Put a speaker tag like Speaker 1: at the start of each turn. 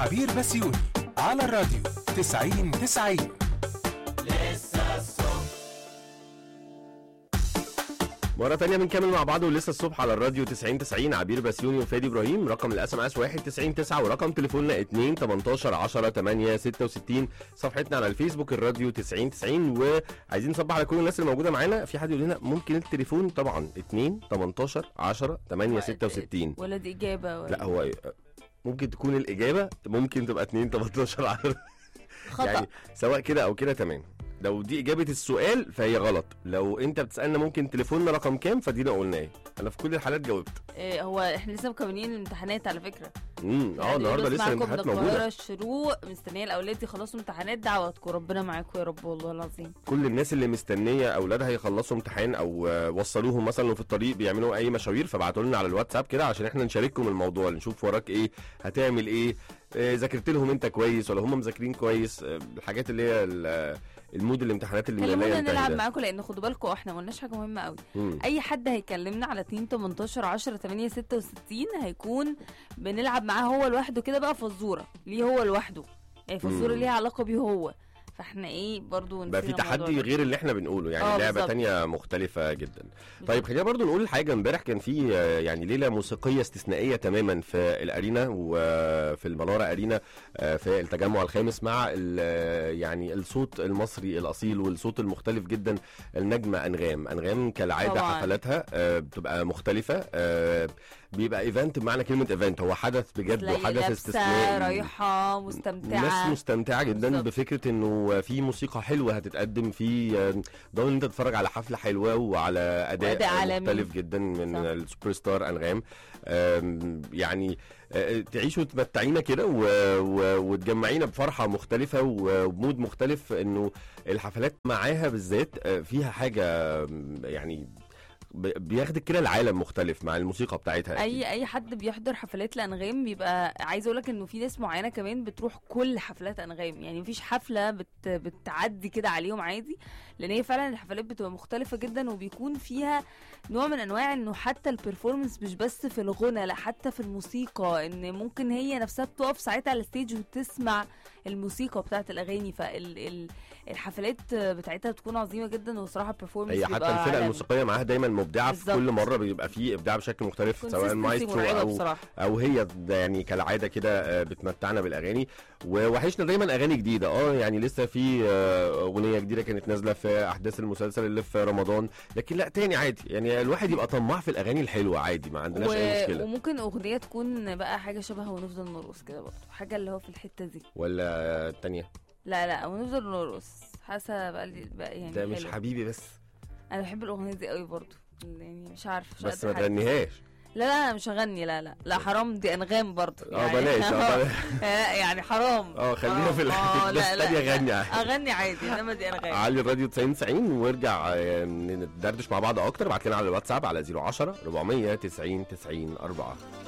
Speaker 1: عبير بسيوني على الراديو 90 90
Speaker 2: مرة تانية بنكمل مع بعض ولسه الصبح على الراديو 90 90 عبير بسيوني وفادي ابراهيم رقم الاس ام اس 1 90 9 ورقم تليفوننا 2 18 10 8 66 صفحتنا على الفيسبوك الراديو 90 90 وعايزين نصبح على كل الناس اللي موجودة معانا في حد يقول لنا ممكن التليفون طبعا 2 18 10 8 66
Speaker 3: ولا دي اجابه ولا
Speaker 2: لا هو ممكن تكون الإجابة ممكن تبقى 2 18 10
Speaker 3: خطا
Speaker 2: يعني سواء كده او كده تمام لو دي اجابه السؤال فهي غلط لو انت بتسالنا ممكن تليفوننا رقم كام فدينا قلناه انا في كل الحالات جاوبت
Speaker 3: إيه هو احنا لسه مكملين الامتحانات على فكره
Speaker 2: امم اه
Speaker 3: يعني
Speaker 2: النهارده
Speaker 3: بس
Speaker 2: لسه
Speaker 3: معاكم
Speaker 2: الامتحانات
Speaker 3: من القاهرة
Speaker 2: موجوده
Speaker 3: الشروق مستنيه الاولاد يخلصوا امتحانات دعواتكم ربنا معاكم يا رب والله العظيم
Speaker 2: كل الناس اللي مستنيه اولادها يخلصوا امتحان او آه، وصلوهم مثلا في الطريق بيعملوا اي مشاوير فابعتوا لنا على الواتساب كده عشان احنا نشارككم الموضوع نشوف وراك ايه هتعمل ايه آه، ذاكرت لهم انت كويس ولا هم مذاكرين كويس آه، الحاجات اللي هي ال- آه، المود الامتحانات اللي لا
Speaker 3: كلمونا
Speaker 2: ينتهي
Speaker 3: نلعب
Speaker 2: ده.
Speaker 3: معاكم لان خدوا بالكم احنا ما قلناش حاجه مهمه قوي
Speaker 2: مم.
Speaker 3: اي حد هيكلمنا على 2 18 10 8 66 هيكون بنلعب معاه هو لوحده كده بقى فزوره ليه هو لوحده يعني فزوره
Speaker 2: مم.
Speaker 3: ليها علاقه بيه هو فاحنا ايه برضو
Speaker 2: بقى في
Speaker 3: نسينا الموضوع
Speaker 2: تحدي
Speaker 3: ده.
Speaker 2: غير اللي احنا بنقوله يعني
Speaker 3: آه،
Speaker 2: لعبه
Speaker 3: بالظبط.
Speaker 2: تانية مختلفه جدا طيب خلينا برضو نقول حاجه امبارح كان في آه، يعني ليله موسيقيه استثنائيه تماما في الارينا وفي المناره ارينا آه، في التجمع الخامس مع ال- آه، يعني الصوت المصري الاصيل والصوت المختلف جدا النجمه انغام انغام كالعاده
Speaker 3: طبعاً.
Speaker 2: حفلاتها آه، بتبقى مختلفه آه، بيبقى ايفنت بمعنى كلمه ايفنت هو حدث بجد
Speaker 3: تلاقي
Speaker 2: وحدث
Speaker 3: لابسة
Speaker 2: استثنائي
Speaker 3: رايحه
Speaker 2: الناس
Speaker 3: مستمتعه
Speaker 2: مستمتعه جدا
Speaker 3: بالظبط.
Speaker 2: بفكره انه في موسيقى حلوه هتتقدم في ضمن ان انت تتفرج على حفله حلوه وعلى اداء
Speaker 3: وأداء عالمي.
Speaker 2: مختلف جدا من
Speaker 3: صح.
Speaker 2: السوبر ستار انغام أم، يعني أه، تعيش وتمتعينا كده و- و- وتجمعينا بفرحه مختلفه و- وبمود مختلف انه الحفلات معاها بالذات أه، فيها حاجه أم، يعني ب- بياخدك كده العالم مختلف مع الموسيقى بتاعتها أكيد.
Speaker 3: اي اي حد بيحضر حفلات الانغام بيبقى عايزه اقول لك انه في ناس معينه كمان بتروح كل حفلات انغام يعني مفيش حفله بت بتعدي كده عليهم عادي لان هي فعلا الحفلات بتبقى مختلفه جدا وبيكون فيها نوع من انواع انه حتى البرفورمانس مش بس في الغنى لا حتى في الموسيقى ان ممكن هي نفسها بتقف ساعتها على الستيج وتسمع الموسيقى بتاعت الاغاني فالحفلات بتاعتها بتكون عظيمه جدا وصراحه البرفورمانس
Speaker 2: هي حتى الفرقه الموسيقيه معاها دايما مبدعه في
Speaker 3: بالظبط.
Speaker 2: كل مره بيبقى فيه ابداع بشكل مختلف سواء مايسترو
Speaker 3: مرعبه
Speaker 2: او
Speaker 3: بصراحه
Speaker 2: او هي ده يعني كالعاده كده آه، بتمتعنا بالاغاني ووحشنا دايما اغاني جديده اه يعني لسه في آه، اغنيه جديده كانت نازله في احداث المسلسل اللي في رمضان لكن لا تاني عادي يعني الواحد يبقى طماع في الاغاني الحلوه عادي ما عندناش اي مشكله
Speaker 3: وممكن اغنيه تكون بقى حاجه شبه ونفضل نرقص كده برضه حاجه اللي هو في الحته دي
Speaker 2: ولا التانيه
Speaker 3: لا لا ونفضل نرقص حاسه بقى, لي بقى يعني
Speaker 2: ده مش
Speaker 3: حلو.
Speaker 2: حبيبي بس
Speaker 3: انا بحب الاغنيه دي قوي برضه يعني مش عارفه مش
Speaker 2: بس
Speaker 3: قادرة
Speaker 2: ما
Speaker 3: أحدد.
Speaker 2: تغنيهاش
Speaker 3: لا لا انا مش هغني لا لا لا حرام دي انغام برضه
Speaker 2: اه بلاش اه بلاش.
Speaker 3: يعني حرام
Speaker 2: اه خلينا في
Speaker 3: حرام. آه،
Speaker 2: الناس
Speaker 3: لا لا
Speaker 2: التانيه غني عادي.
Speaker 3: اغني عادي انما دي انغام
Speaker 2: علي الراديو 90 90 وارجع آه، ندردش مع بعض اكتر ابعت لنا على الواتساب على 010 490 90 4